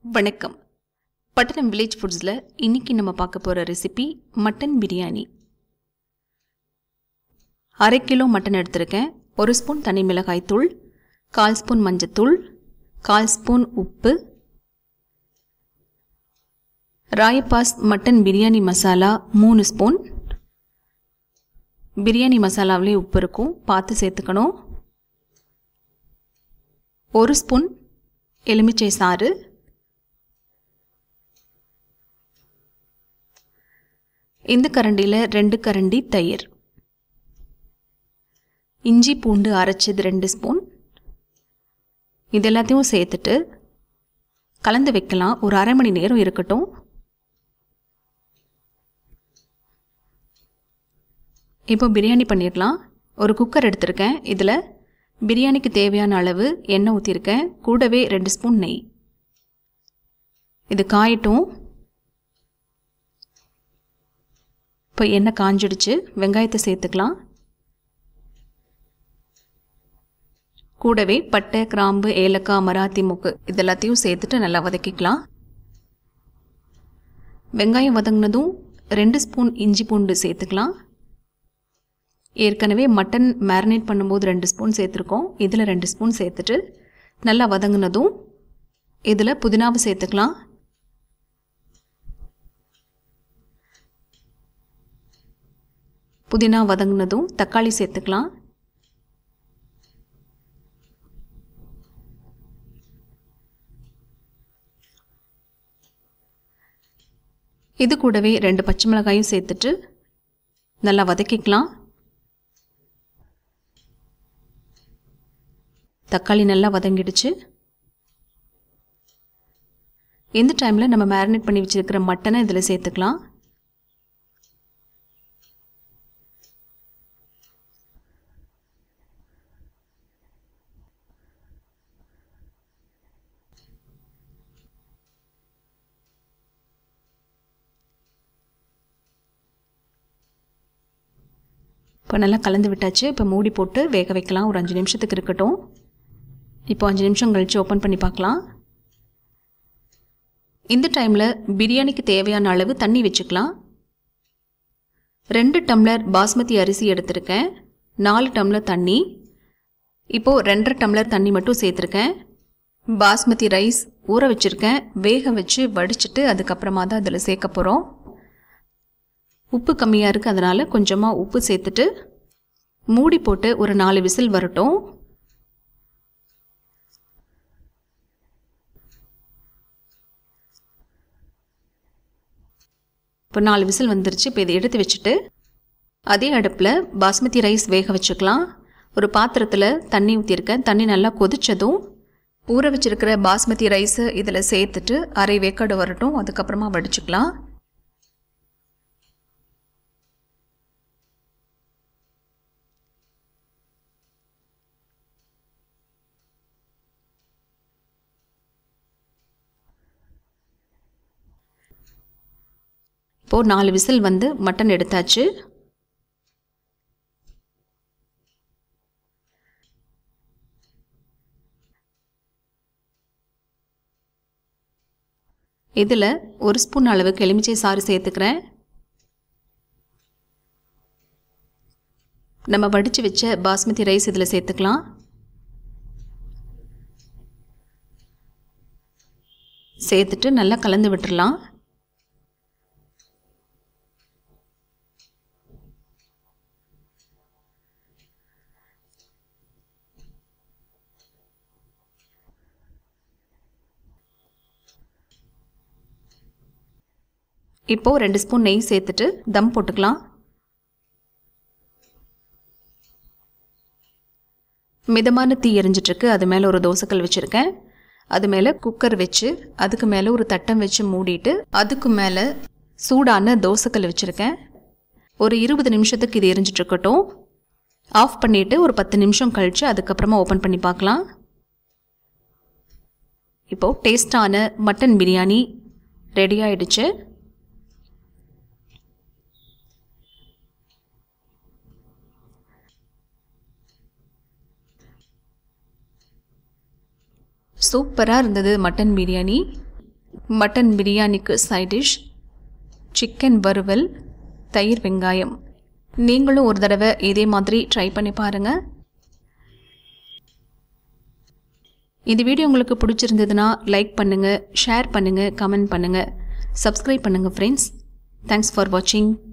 வணக்கம் பட்டணம் வில்லேஜ் ஃபுட்ஸில் இன்னைக்கு நம்ம பார்க்க போகிற ரெசிபி மட்டன் பிரியாணி அரை கிலோ மட்டன் எடுத்திருக்கேன் ஒரு ஸ்பூன் தனி மிளகாய் தூள் கால் ஸ்பூன் மஞ்சத்தூள் கால் ஸ்பூன் உப்பு ராயப்பாஸ் மட்டன் பிரியாணி மசாலா மூணு ஸ்பூன் பிரியாணி மசாலாவிலே உப்பு இருக்கும் பார்த்து சேர்த்துக்கணும் ஒரு ஸ்பூன் எலுமிச்சை சாறு இந்த கரண்டியில் ரெண்டு கரண்டி தயிர் இஞ்சி பூண்டு அரைச்சது ரெண்டு ஸ்பூன் இது எல்லாத்தையும் சேர்த்துட்டு கலந்து வைக்கலாம் ஒரு அரை மணி நேரம் இருக்கட்டும் இப்போ பிரியாணி பண்ணிடலாம் ஒரு குக்கர் எடுத்திருக்கேன் இதில் பிரியாணிக்கு தேவையான அளவு எண்ணெய் ஊற்றிருக்கேன் கூடவே ரெண்டு ஸ்பூன் நெய் இது காயட்டும் இப்போ எண்ணெய் காஞ்சிடுச்சு வெங்காயத்தை சேர்த்துக்கலாம் கூடவே பட்டை கிராம்பு ஏலக்காய் மராத்தி முக்கு இது எல்லாத்தையும் சேர்த்துட்டு நல்லா வதக்கிக்கலாம் வெங்காயம் வதங்கினதும் ரெண்டு ஸ்பூன் இஞ்சி பூண்டு சேர்த்துக்கலாம் ஏற்கனவே மட்டன் மேரினேட் பண்ணும்போது ரெண்டு ஸ்பூன் சேர்த்துருக்கோம் இதில் ரெண்டு ஸ்பூன் சேர்த்துட்டு நல்லா வதங்கினதும் இதில் புதினாவை சேர்த்துக்கலாம் புதினா வதங்கினதும் தக்காளி சேர்த்துக்கலாம் இது கூடவே ரெண்டு பச்சை மிளகாயும் சேர்த்துட்டு நல்லா வதக்கிக்கலாம் தக்காளி நல்லா வதங்கிடுச்சு இந்த டைமில் நம்ம மேரினேட் பண்ணி வச்சுருக்கிற மட்டனை இதில் சேர்த்துக்கலாம் இப்போ நல்லா கலந்து விட்டாச்சு இப்போ மூடி போட்டு வேக வைக்கலாம் ஒரு அஞ்சு நிமிஷத்துக்கு இருக்கட்டும் இப்போ அஞ்சு நிமிஷம் கழித்து ஓப்பன் பண்ணி பார்க்கலாம் இந்த டைமில் பிரியாணிக்கு தேவையான அளவு தண்ணி வச்சுக்கலாம் ரெண்டு டம்ளர் பாஸ்மதி அரிசி எடுத்திருக்கேன் நாலு டம்ளர் தண்ணி இப்போது ரெண்டரை டம்ளர் தண்ணி மட்டும் சேர்த்துருக்கேன் பாஸ்மதி ரைஸ் ஊற வச்சுருக்கேன் வேக வச்சு வடிச்சிட்டு அதுக்கப்புறமா தான் அதில் சேர்க்க போகிறோம் உப்பு கம்மியாக இருக்குது அதனால் கொஞ்சமாக உப்பு சேர்த்துட்டு மூடி போட்டு ஒரு நாலு விசில் வரட்டும் இப்போ நாலு விசில் வந்துருச்சு இப்போ இதை எடுத்து வச்சுட்டு அதே அடுப்பில் பாஸ்மதி ரைஸ் வேக வச்சுக்கலாம் ஒரு பாத்திரத்தில் தண்ணி ஊற்றிருக்கேன் தண்ணி நல்லா கொதித்ததும் ஊற வச்சிருக்கிற பாஸ்மதி ரைஸை இதில் சேர்த்துட்டு அரை வேக்காடு வரட்டும் அதுக்கப்புறமா வடிச்சுக்கலாம் இப்போது நாலு விசில் வந்து மட்டன் எடுத்தாச்சு இதில் ஒரு ஸ்பூன் அளவுக்கு எலுமிச்சை சாறு சேர்த்துக்கிறேன் நம்ம வடித்து வச்ச பாஸ்மதி ரைஸ் இதில் சேர்த்துக்கலாம் சேர்த்துட்டு நல்லா கலந்து விட்டுறலாம் இப்போது ரெண்டு ஸ்பூன் நெய் சேர்த்துட்டு தம் போட்டுக்கலாம் மிதமான தீ எரிஞ்சிட்ருக்கு அது மேலே ஒரு தோசைக்கல் வச்சுருக்கேன் அது மேலே குக்கர் வச்சு அதுக்கு மேலே ஒரு தட்டம் வச்சு மூடிட்டு அதுக்கு மேலே சூடான தோசைக்கல் வச்சுருக்கேன் ஒரு இருபது நிமிஷத்துக்கு இது எரிஞ்சிட்ருக்கட்டும் ஆஃப் பண்ணிவிட்டு ஒரு பத்து நிமிஷம் கழித்து அதுக்கப்புறமா ஓப்பன் பண்ணி பார்க்கலாம் இப்போது டேஸ்டான மட்டன் பிரியாணி ரெடி ஆயிடுச்சு சூப்பராக இருந்தது மட்டன் பிரியாணி மட்டன் பிரியாணிக்கு சைட் டிஷ் சிக்கன் வறுவல் தயிர் வெங்காயம் நீங்களும் ஒரு தடவை இதே மாதிரி ட்ரை பண்ணி பாருங்கள் இந்த வீடியோ உங்களுக்கு பிடிச்சிருந்ததுன்னா லைக் பண்ணுங்கள் ஷேர் பண்ணுங்கள் கமெண்ட் பண்ணுங்கள் சப்ஸ்கிரைப் பண்ணுங்கள் ஃப்ரெண்ட்ஸ் தேங்க்ஸ் ஃபார் வாட்சிங்